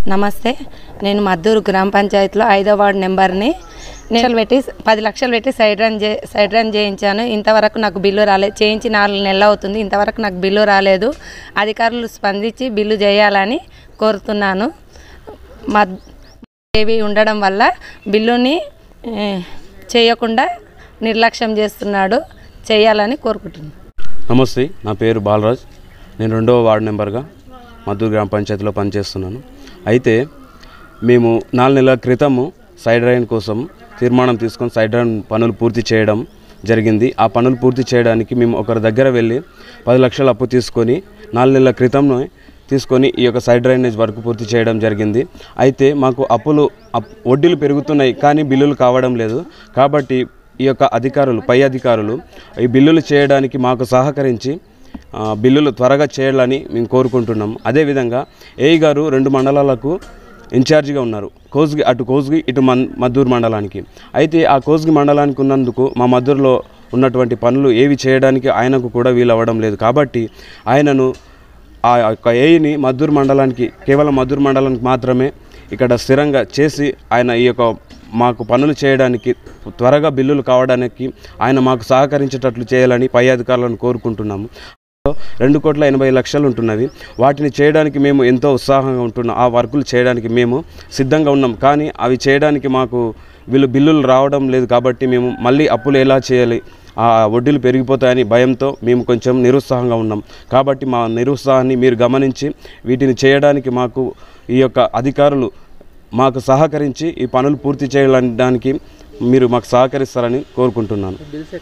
నమస్తే నేను మద్దూరు గ్రామ పంచాయతీలో ఐదో వార్డు నెంబర్ని నేను పెట్టి పది లక్షలు పెట్టి సైడ్ రన్ చే సైడ్ రన్ చేయించాను ఇంతవరకు నాకు బిల్లు రాలేదు చేయించి నాలుగు నెలలు అవుతుంది ఇంతవరకు నాకు బిల్లు రాలేదు అధికారులు స్పందించి బిల్లు చేయాలని కోరుతున్నాను మద్ ఏవి ఉండడం వల్ల బిల్లుని ఏ, చేయకుండా నిర్లక్ష్యం చేస్తున్నాడు చేయాలని కోరుకుంటున్నాను నమస్తే నా పేరు బాలరాజ్ నేను రెండవ వార్డు మెంబర్గా మద్దూరు గ్రామ పంచాయతీలో పనిచేస్తున్నాను అయితే మేము నాలుగు నెలల క్రితము సైడ్ రైన్ కోసం తీర్మానం తీసుకొని సైడ్ రైన్ పనులు పూర్తి చేయడం జరిగింది ఆ పనులు పూర్తి చేయడానికి మేము ఒకరి దగ్గర వెళ్ళి పది లక్షల అప్పు తీసుకొని నాలుగు నెలల క్రితంలో తీసుకొని ఈ యొక్క సైడ్ డ్రైనేజ్ వర్క్ పూర్తి చేయడం జరిగింది అయితే మాకు అప్పులు అప్- వడ్డీలు పెరుగుతున్నాయి కానీ బిల్లులు కావడం లేదు కాబట్టి ఈ యొక్క అధికారులు పై అధికారులు ఈ బిల్లులు చేయడానికి మాకు సహకరించి ఆ, బిల్లులు త్వరగా చేయాలని మేము కోరుకుంటున్నాం అదేవిధంగా ఏఈ గారు రెండు మండలాలకు ఇన్ఛార్జిగా ఉన్నారు కోస్గి అటు కోస్గి ఇటు మన్ మద్దూరు మండలానికి అయితే ఆ కోస్గి మండలానికి ఉన్నందుకు మా మద్దూరులో ఉన్నటువంటి పనులు ఏవి చేయడానికి ఆయనకు కూడా వీలు అవ్వడం లేదు కాబట్టి ఆయనను ఆ యొక్క ఏఈని మద్దూరు మండలానికి కేవలం మద్దూరు మండలానికి మాత్రమే ఇక్కడ స్థిరంగా చేసి ఆయన ఈ యొక్క మాకు పనులు చేయడానికి త్వరగా బిల్లులు కావడానికి ఆయన మాకు సహకరించేటట్లు చేయాలని పై అధికారులను కోరుకుంటున్నాము రెండు కోట్ల ఎనభై లక్షలు ఉంటున్నవి వాటిని చేయడానికి మేము ఎంతో ఉత్సాహంగా ఉంటున్నాం ఆ వర్కులు చేయడానికి మేము సిద్ధంగా ఉన్నాం కానీ అవి చేయడానికి మాకు వీళ్ళు బిల్లులు రావడం లేదు కాబట్టి మేము మళ్ళీ అప్పులు ఎలా చేయాలి ఆ వడ్డీలు పెరిగిపోతాయని భయంతో మేము కొంచెం నిరుత్సాహంగా ఉన్నాం కాబట్టి మా నిరుత్సాహాన్ని మీరు గమనించి వీటిని చేయడానికి మాకు ఈ యొక్క అధికారులు మాకు సహకరించి ఈ పనులు పూర్తి చేయడానికి మీరు మాకు సహకరిస్తారని కోరుకుంటున్నాను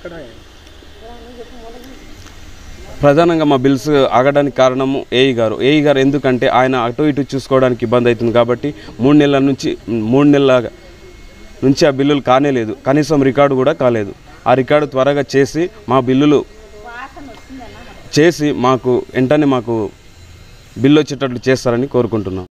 ప్రధానంగా మా బిల్స్ ఆగడానికి కారణము ఏఈ గారు ఏఈ గారు ఎందుకంటే ఆయన అటు ఇటు చూసుకోవడానికి ఇబ్బంది అవుతుంది కాబట్టి మూడు నెలల నుంచి మూడు నెలల నుంచి ఆ బిల్లులు కానే లేదు కనీసం రికార్డు కూడా కాలేదు ఆ రికార్డు త్వరగా చేసి మా బిల్లులు చేసి మాకు వెంటనే మాకు బిల్లు వచ్చేటట్లు చేస్తారని కోరుకుంటున్నాం